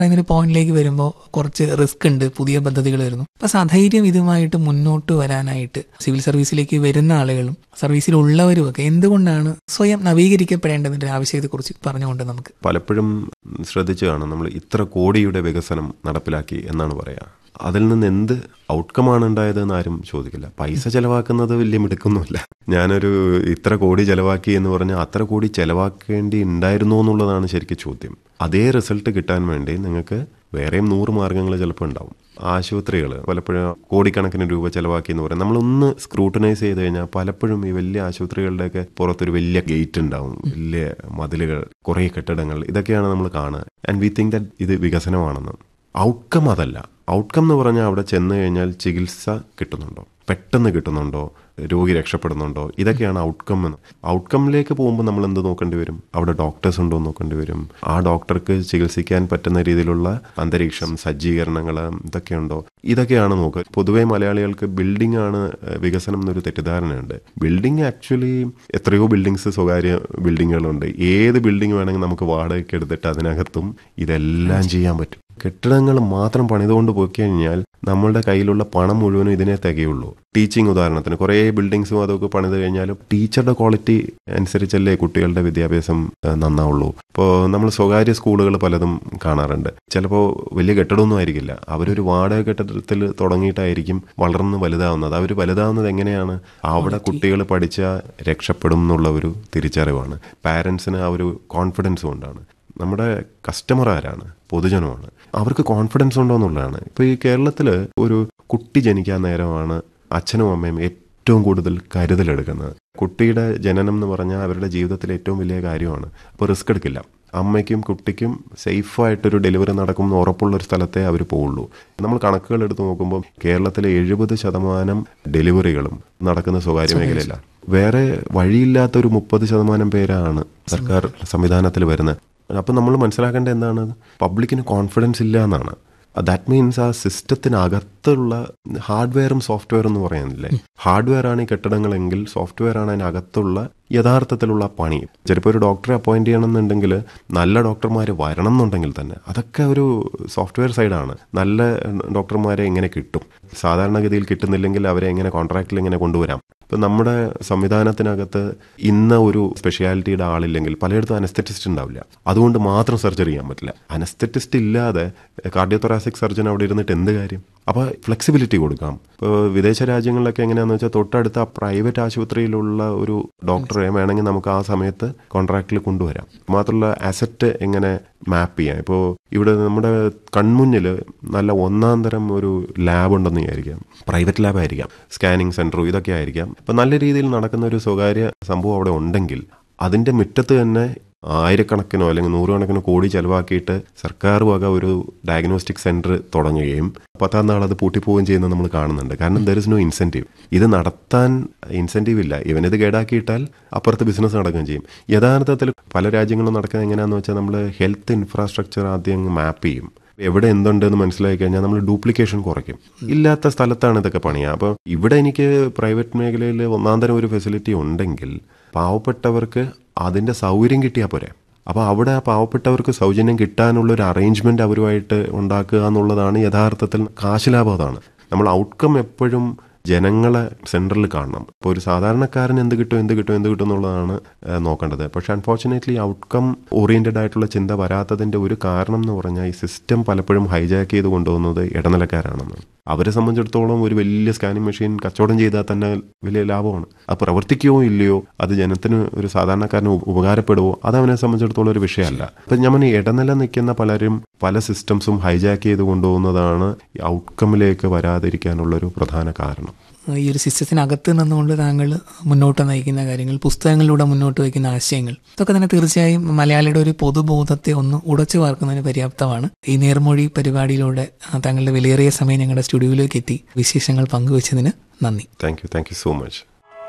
പറയുന്നൊരു പോയിന്റിലേക്ക് വരുമ്പോൾ കുറച്ച് റിസ്ക് ഉണ്ട് പുതിയ പദ്ധതികൾ വരുന്നു അപ്പൊ സധൈര്യം ഇതുമായിട്ട് മുന്നോട്ട് വരാനായിട്ട് സിവിൽ സർവീസിലേക്ക് വരുന്ന ആളുകളും സർവീസിലുള്ളവരും ഒക്കെ എന്തുകൊണ്ടാണ് സ്വയം നവീകരിക്കപ്പെടേണ്ടതിന്റെ ആവശ്യത്തെക്കുറിച്ച് പറഞ്ഞുകൊണ്ട് നമുക്ക് പലപ്പോഴും ശ്രദ്ധിച്ചു കാണും നമ്മൾ ഇത്ര കോടിയുടെ വികസനം നടപ്പിലാക്കി എന്നാണ് പറയുക അതിൽ നിന്ന് എന്ത് ഔട്ട്കമാണ് ഉണ്ടായതെന്ന് ആരും ചോദിക്കില്ല പൈസ ചെലവാക്കുന്നത് വലിയ മിടുക്കൊന്നുമില്ല ഞാനൊരു ഇത്ര കോടി ചെലവാക്കി എന്ന് പറഞ്ഞാൽ അത്ര കോടി ചെലവാക്കേണ്ടി ഉണ്ടായിരുന്നോ എന്നുള്ളതാണ് ശരിക്കും ചോദ്യം അതേ റിസൾട്ട് കിട്ടാൻ വേണ്ടി നിങ്ങൾക്ക് വേറെയും നൂറ് മാർഗങ്ങൾ ചിലപ്പോൾ ഉണ്ടാവും ആശുപത്രികൾ പലപ്പോഴും കോടിക്കണക്കിന് രൂപ ചെലവാക്കി എന്ന് പറയാം നമ്മളൊന്ന് സ്ക്രൂട്ടനൈസ് ചെയ്ത് കഴിഞ്ഞാൽ പലപ്പോഴും ഈ വലിയ ആശുപത്രികളുടെയൊക്കെ പുറത്തൊരു വലിയ ഗേറ്റ് ഉണ്ടാവും വലിയ മതിലുകൾ കുറേ കെട്ടിടങ്ങൾ ഇതൊക്കെയാണ് നമ്മൾ കാണുക ആൻഡ് വി തിങ്ക് ദാറ്റ് ഇത് വികസനമാണെന്ന് ഔട്ട്കം അതല്ല ഔട്ട്കം എന്ന് പറഞ്ഞാൽ അവിടെ ചെന്ന് കഴിഞ്ഞാൽ ചികിത്സ കിട്ടുന്നുണ്ടോ പെട്ടെന്ന് കിട്ടുന്നുണ്ടോ രോഗി രക്ഷപ്പെടുന്നുണ്ടോ ഇതൊക്കെയാണ് ഔട്ട്കം എന്ന് ഔട്ട്കമ്മിലേക്ക് പോകുമ്പോൾ നമ്മൾ എന്ത് നോക്കേണ്ടി വരും അവിടെ ഡോക്ടേഴ്സ് ഉണ്ടോ എന്ന് നോക്കേണ്ടി വരും ആ ഡോക്ടർക്ക് ചികിത്സിക്കാൻ പറ്റുന്ന രീതിയിലുള്ള അന്തരീക്ഷം സജ്ജീകരണങ്ങൾ ഇതൊക്കെയുണ്ടോ ഇതൊക്കെയാണ് നോക്കുക പൊതുവേ മലയാളികൾക്ക് ബിൽഡിംഗ് ആണ് ഏഹ്, വികസനം എന്നൊരു തെറ്റിദ്ധാരണയുണ്ട് ബിൽഡിംഗ് ആക്ച്വലി എത്രയോ ബിൽഡിങ്സ് സ്വകാര്യ ബിൽഡിങ്ങുകളുണ്ട് ഏത് ബിൽഡിംഗ് വേണമെങ്കിൽ നമുക്ക് വാടകയ്ക്ക് എടുത്തിട്ട് അതിനകത്തും ഇതെല്ലാം ചെയ്യാൻ പറ്റും കെട്ടിടങ്ങൾ മാത്രം പണിതുകൊണ്ട് പോയി കഴിഞ്ഞാൽ നമ്മളുടെ കയ്യിലുള്ള പണം മുഴുവനും ഇതിനെ തികയുള്ളൂ ടീച്ചിങ് ഉദാഹരണത്തിന് കുറേ ബിൽഡിങ്സും അതൊക്കെ പണിത് കഴിഞ്ഞാലും ടീച്ചറുടെ ക്വാളിറ്റി അനുസരിച്ചല്ലേ കുട്ടികളുടെ വിദ്യാഭ്യാസം ഏഹ്, നന്നാവുള്ളൂ ഇപ്പോൾ നമ്മൾ സ്വകാര്യ സ്കൂളുകൾ പലതും കാണാറുണ്ട് ചിലപ്പോൾ വലിയ കെട്ടിടമൊന്നും ആയിരിക്കില്ല അവരൊരു വാടക കെട്ടിടത്തിൽ തുടങ്ങിയിട്ടായിരിക്കും വളർന്ന് വലുതാവുന്നത് അവർ വലുതാവുന്നത് എങ്ങനെയാണ് അവിടെ കുട്ടികൾ പഠിച്ചാൽ രക്ഷപ്പെടും എന്നുള്ള ഒരു തിരിച്ചറിവാണ് പാരൻസിന് ആ ഒരു കോൺഫിഡൻസ് കൊണ്ടാണ് നമ്മുടെ കസ്റ്റമർ ആരാണ് പൊതുജനമാണ് അവർക്ക് കോൺഫിഡൻസ് ഉണ്ടോ എന്നുള്ളതാണ് ഇപ്പോൾ ഈ കേരളത്തിൽ ഒരു കുട്ടി ജനിക്കാൻ നേരമാണ് അച്ഛനും അമ്മയും ഏറ്റവും കൂടുതൽ കരുതലെടുക്കുന്നത് കുട്ടിയുടെ ജനനം എന്ന് പറഞ്ഞാൽ അവരുടെ ജീവിതത്തിലെ ഏറ്റവും വലിയ കാര്യമാണ് അപ്പോൾ റിസ്ക് എടുക്കില്ല അമ്മയ്ക്കും കുട്ടിക്കും സേഫായിട്ടൊരു ഡെലിവറി നടക്കും എന്ന് ഉറപ്പുള്ള ഒരു സ്ഥലത്തെ അവർ പോവുള്ളൂ നമ്മൾ കണക്കുകൾ എടുത്ത് നോക്കുമ്പോൾ കേരളത്തിലെ എഴുപത് ശതമാനം ഡെലിവറികളും നടക്കുന്ന സ്വകാര്യ മേഖലയിലാണ് വേറെ വഴിയില്ലാത്ത ഒരു മുപ്പത് ശതമാനം പേരാണ് സർക്കാർ സംവിധാനത്തിൽ വരുന്നത് അപ്പം നമ്മൾ മനസ്സിലാക്കേണ്ട എന്താണ് പബ്ലിക്കിന് കോൺഫിഡൻസ് ഇല്ല എന്നാണ് ദാറ്റ് മീൻസ് ആ സിസ്റ്റത്തിനകത്തുള്ള ഹാർഡ്വെയറും സോഫ്റ്റ്വെയറും എന്ന് പറയുന്നില്ലേ ഹാർഡ്വെയർ ആണ് ഈ കെട്ടിടങ്ങളെങ്കിൽ സോഫ്റ്റ്വെയർ ആണ് അതിനകത്തുള്ള യഥാർത്ഥത്തിലുള്ള പണി ചിലപ്പോൾ ഒരു ഡോക്ടറെ അപ്പോയിന്റ് ചെയ്യണമെന്നുണ്ടെങ്കിൽ നല്ല ഡോക്ടർമാർ വരണം എന്നുണ്ടെങ്കിൽ തന്നെ അതൊക്കെ ഒരു സോഫ്റ്റ്വെയർ സൈഡാണ് നല്ല ഡോക്ടർമാരെ എങ്ങനെ കിട്ടും സാധാരണഗതിയിൽ കിട്ടുന്നില്ലെങ്കിൽ അവരെ എങ്ങനെ കോൺട്രാക്റ്റിൽ എങ്ങനെ കൊണ്ടുവരാം ഇപ്പം നമ്മുടെ സംവിധാനത്തിനകത്ത് ഇന്ന ഒരു സ്പെഷ്യാലിറ്റിയുടെ ആളില്ലെങ്കിൽ പലയിടത്തും അനസ്തെറ്റിസ്റ്റ് ഉണ്ടാവില്ല അതുകൊണ്ട് മാത്രം സർജറി ചെയ്യാൻ പറ്റില്ല അനസ്തെറ്റിസ്റ്റ് ഇല്ലാതെ കാർഡിയോതൊറാസിക് സർജൻ അവിടെ ഇരുന്നിട്ട് എന്ത് കാര്യം അപ്പോൾ ഫ്ലെക്സിബിലിറ്റി കൊടുക്കാം ഇപ്പോൾ വിദേശ രാജ്യങ്ങളിലൊക്കെ എങ്ങനെയാണെന്ന് വെച്ചാൽ തൊട്ടടുത്ത പ്രൈവറ്റ് ആശുപത്രിയിലുള്ള ഒരു ഡോക്ടറെ വേണമെങ്കിൽ നമുക്ക് ആ സമയത്ത് കോൺട്രാക്റ്റിൽ കൊണ്ടുവരാം മാത്രമല്ല അസറ്റ് എങ്ങനെ മാപ്പ് ചെയ്യാം ഇപ്പോൾ ഇവിടെ നമ്മുടെ കൺമുന്നിൽ നല്ല ഒന്നാം തരം ഒരു ലാബ് ഉണ്ടെന്ന് വിചാരിക്കാം പ്രൈവറ്റ് ലാബ് ആയിരിക്കാം സ്കാനിങ് സെൻറ്ററും ഇതൊക്കെ ആയിരിക്കാം അപ്പം നല്ല രീതിയിൽ നടക്കുന്ന ഒരു സ്വകാര്യ സംഭവം അവിടെ ഉണ്ടെങ്കിൽ അതിൻ്റെ മുറ്റത്ത് തന്നെ ആയിരക്കണക്കിനോ അല്ലെങ്കിൽ നൂറുകണക്കിനോ കോടി ചെലവാക്കിയിട്ട് സർക്കാർ വക ഒരു ഡയഗ്നോസ്റ്റിക് സെന്റർ തുടങ്ങുകയും പത്താം നാൾ അത് പൂട്ടിപ്പോവുകയും ചെയ്യുന്നത് നമ്മൾ കാണുന്നുണ്ട് കാരണം ദർ ഇസ് നോ ഇൻസെൻറ്റീവ് ഇത് നടത്താൻ ഇൻസെൻറ്റീവ് ഇല്ല ഇവൻ ഇത് കേടാക്കിയിട്ടാൽ അപ്പുറത്ത് ബിസിനസ് നടക്കുകയും ചെയ്യും യഥാർത്ഥത്തിൽ പല രാജ്യങ്ങളും നടക്കുന്നത് എങ്ങനെയാണെന്ന് വെച്ചാൽ നമ്മൾ ഹെൽത്ത് ഇൻഫ്രാസ്ട്രക്ചർ ആദ്യം മാപ്പ് ചെയ്യും എവിടെ എന്തുണ്ടെന്ന് മനസ്സിലാക്കി കഴിഞ്ഞാൽ നമ്മൾ ഡ്യൂപ്ലിക്കേഷൻ കുറയ്ക്കും ഇല്ലാത്ത സ്ഥലത്താണ് ഇതൊക്കെ പണിയുക അപ്പോൾ ഇവിടെ എനിക്ക് പ്രൈവറ്റ് മേഖലയിൽ ഒന്നാം തരം ഒരു ഫെസിലിറ്റി ഉണ്ടെങ്കിൽ പാവപ്പെട്ടവർക്ക് അതിൻ്റെ സൗകര്യം കിട്ടിയാൽ പോരെ അപ്പോൾ അവിടെ ആ പാവപ്പെട്ടവർക്ക് സൗജന്യം കിട്ടാനുള്ള ഒരു അറേഞ്ച്മെന്റ് അവരുമായിട്ട് ഉണ്ടാക്കുക എന്നുള്ളതാണ് യഥാർത്ഥത്തിൽ കാശ് ലാഭം അതാണ് നമ്മൾ ഔട്ട്കം എപ്പോഴും ജനങ്ങളെ സെൻട്രൽ കാണണം ഇപ്പോൾ ഒരു സാധാരണക്കാരൻ എന്ത് കിട്ടും എന്ത് കിട്ടും എന്ത് കിട്ടും എന്നുള്ളതാണ് ഏഹ്, നോക്കേണ്ടത് പക്ഷെ അൺഫോർച്ചുനേറ്റ്ലി ഔട്ട്കം ഓറിയന്റഡ് ആയിട്ടുള്ള ചിന്ത വരാത്തതിന്റെ ഒരു കാരണം എന്ന് പറഞ്ഞാൽ ഈ സിസ്റ്റം പലപ്പോഴും ഹൈജാക്ക് ചെയ്ത് കൊണ്ടുപോകുന്നത് ഇടനിലക്കാരാണെന്ന് അവരെ സംബന്ധിച്ചിടത്തോളം ഒരു വലിയ സ്കാനിങ് മെഷീൻ കച്ചവടം ചെയ്താൽ തന്നെ വലിയ ലാഭമാണ് അത് പ്രവർത്തിക്കുകയോ ഇല്ലയോ അത് ജനത്തിന് ഒരു സാധാരണക്കാരന് ഉപ- ഉപകാരപ്പെടുവോ അത് അവനെ സംബന്ധിച്ചിടത്തോളം ഒരു വിഷയമല്ല ഇപ്പം ഞാൻ പറഞ്ഞ ഇടനില നിൽക്കുന്ന പലരും പല സിസ്റ്റംസും ഹൈജാക്ക് ചെയ്ത് കൊണ്ടുപോകുന്നതാണ് ഈ ഔട്ട്കമ്മിലേക്ക് വരാതിരിക്കാനുള്ള ഒരു പ്രധാന കാരണം ഈ ഒരു സിസ്റ്റത്തിനകത്ത് നിന്നുകൊണ്ട് താങ്കൾ മുന്നോട്ട് നയിക്കുന്ന കാര്യങ്ങൾ പുസ്തകങ്ങളിലൂടെ മുന്നോട്ട് വയ്ക്കുന്ന ആശയങ്ങൾ ഇതൊക്കെ തന്നെ തീർച്ചയായും മലയാളിയുടെ ഒരു പൊതുബോധത്തെ ഒന്ന് ഉടച്ചു വാർക്കുന്നതിന് പര്യാപ്തമാണ് ഈ നേർമൊഴി പരിപാടിയിലൂടെ ആ, താങ്കളുടെ വിലയേറിയ സമയം ഞങ്ങളുടെ സ്റ്റുഡിയോയിലേക്ക് എത്തി വിശേഷങ്ങൾ പങ്കുവച്ചതിന് നന്ദി thank you thank you so much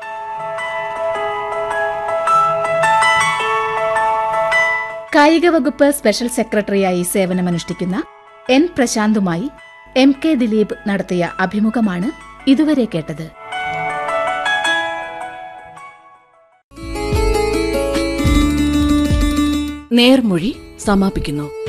കായിക വകുപ്പ് സ്പെഷ്യൽ സെക്രട്ടറിയായി സേവനമനുഷ്ഠിക്കുന്ന എൻ പ്രശാന്തുമായി എം കെ ദിലീപ് നടത്തിയ അഭിമുഖമാണ് ഇതുവരെ കേട്ടത് നേർമൊഴി സമാപിക്കുന്നു